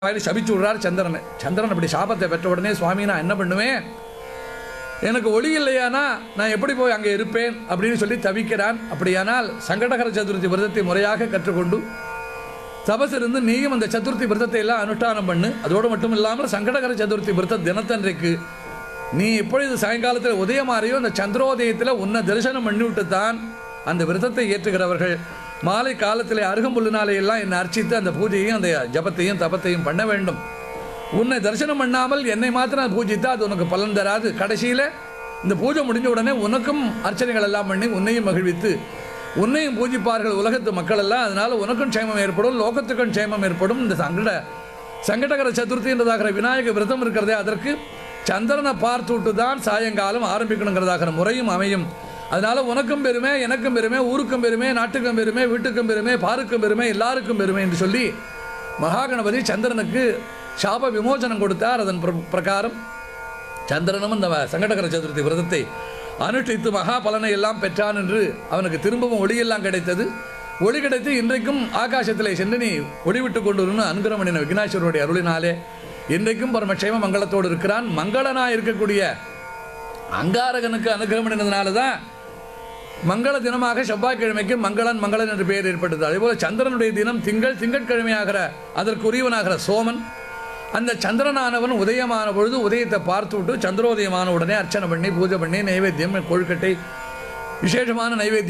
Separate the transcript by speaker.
Speaker 1: வாயில சபிச்சு விடுறார் சந்திரனை சந்திரன் அப்படி சாபத்தை பெற்ற உடனே சுவாமி நான் என்ன பண்ணுவேன் எனக்கு ஒளி இல்லையானா நான் எப்படி போய் அங்கே இருப்பேன் அப்படின்னு சொல்லி தவிக்கிறான் அப்படியானால் சங்கடகர சதுர்த்தி விரதத்தை முறையாக கற்றுக்கொண்டு தபஸ் இருந்து நீயும் அந்த சதுர்த்தி விரதத்தை எல்லாம் அனுஷ்டானம் பண்ணு அதோடு மட்டும் இல்லாமல் சங்கடகர சதுர்த்தி விரத தினத்தன்றைக்கு நீ எப்பொழுது சாயங்காலத்தில் உதயமாறியோ அந்த சந்திரோதயத்தில் உன்னை தரிசனம் பண்ணிவிட்டு தான் அந்த விரதத்தை ஏற்றுகிறவர்கள் மாலை காலத்தில் அருகம்புல்லினாலே எல்லாம் என்னை அர்ச்சித்து அந்த பூஜையையும் அந்த ஜபத்தையும் தபத்தையும் பண்ண வேண்டும் உன்னை தரிசனம் பண்ணாமல் என்னை மாத்திரம் பூஜித்தா அது உனக்கு பலன் தராது கடைசியில் இந்த பூஜை முடிஞ்ச உடனே உனக்கும் அர்ச்சனைகள் எல்லாம் பண்ணி உன்னையும் மகிழ்வித்து உன்னையும் பூஜிப்பார்கள் உலகத்து மக்கள் எல்லாம் அதனால உனக்கும் க்ஷேமம் ஏற்படும் லோகத்துக்கும் க்ஷேமம் ஏற்படும் இந்த சங்கட சங்கடகர சதுர்த்தி என்றதாகிற விநாயக விரதம் இருக்கிறதே அதற்கு சந்திரனை பார்த்து விட்டு தான் சாயங்காலம் ஆரம்பிக்கணுங்கிறதாகிற முறையும் அமையும் அதனால உனக்கும் பெருமை எனக்கும் பெருமை ஊருக்கும் பெருமை நாட்டுக்கும் பெருமை வீட்டுக்கும் பெருமை பாருக்கும் பெருமை எல்லாருக்கும் பெருமை என்று சொல்லி மகாகணபதி சந்திரனுக்கு சாப விமோசனம் கொடுத்தார் அதன் பிர- பிரகாரம் சந்திரனும் இந்த சங்கடகர சதுர்த்தி விரதத்தை அனுஷ்டித்து மகா பலனை எல்லாம் பெற்றான் என்று அவனுக்கு திரும்பவும் ஒளியெல்லாம் கிடைத்தது ஒளி கிடைத்து இன்றைக்கும் ஆகாசத்திலே சென்று நீ ஒளிவிட்டு கொண்டு வரணும் அனுகிரமணின விக்னாஸ்வரனுடைய அருளினாலே இன்றைக்கும் பரமக்ஷேம மங்களத்தோடு இருக்கிறான் மங்களனா இருக்கக்கூடிய அங்காரகனுக்கு அனுகிரமணினதுனால தான் மங்கள தினமாக செவ்வாய்க்கிழமைக்கு மங்களன் மங்களன் என்று பெயர் ஏற்பட்டது அதேபோல சந்திரனுடைய தினம் திங்கள் திங்கட்கிழமையாகிற அதற்குரியவனாகிற சோமன் அந்த சந்திரனானவன் உதயமான பொழுது உதயத்தை பார்த்து விட்டு சந்திரோதயமான உடனே அர்ச்சனை பண்ணி பூஜை பண்ணி நைவேத்தியம் கொழுக்கட்டை விசேஷமான நைவேத்தியம்